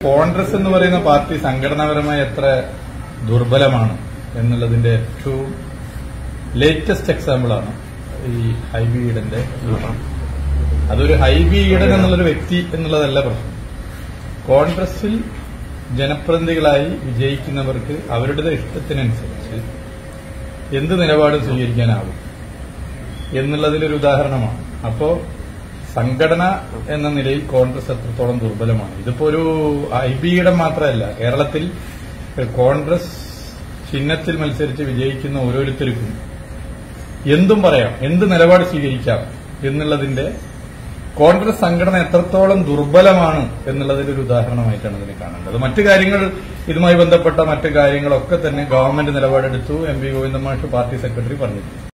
കോൺഗ്രസ് എന്ന് പറയുന്ന പാർട്ടി സംഘടനാപരമായി എത്ര ദുർബലമാണ് എന്നുള്ളതിന്റെ ഏറ്റവും ലേറ്റസ്റ്റ് എക്സാമ്പിൾ ആണ് ഈ ഹൈബി ഈഡന്റെ അതൊരു ഹൈബി ഈഡൻ എന്നുള്ളൊരു വ്യക്തി എന്നുള്ളതല്ല പ്രശ്നം കോൺഗ്രസിൽ ജനപ്രതിനിധികളായി വിജയിക്കുന്നവർക്ക് അവരുടെ ഇഷ്ടത്തിനനുസരിച്ച് എന്ത് നിലപാടും സ്വീകരിക്കാനാവും എന്നുള്ളതിലൊരു ഉദാഹരണമാണ് അപ്പോ സംഘടന എന്ന നിലയിൽ കോൺഗ്രസ് എത്രത്തോളം ദുർബലമാണ് ഇതിപ്പോ ഒരു ഐ ബിയുടെ മാത്രമല്ല കേരളത്തിൽ കോൺഗ്രസ് ചിഹ്നത്തിൽ മത്സരിച്ച് വിജയിക്കുന്ന ഓരോരുത്തർക്കും എന്തും പറയാം എന്ത് നിലപാട് സ്വീകരിക്കാം എന്നുള്ളതിന്റെ കോൺഗ്രസ് സംഘടന എത്രത്തോളം ദുർബലമാണ് എന്നുള്ളതിന്റെ ഒരു ഉദാഹരണമായിട്ടാണ് ഇതിനെ കാണേണ്ടത് മറ്റു കാര്യങ്ങൾ ഇതുമായി ബന്ധപ്പെട്ട മറ്റു കാര്യങ്ങളൊക്കെ തന്നെ ഗവൺമെന്റ് നിലപാടെടുത്തു എം പി ഗോവിന്ദ മാഷ് പാർട്ടി സെക്രട്ടറി പറഞ്ഞിട്ടുണ്ട്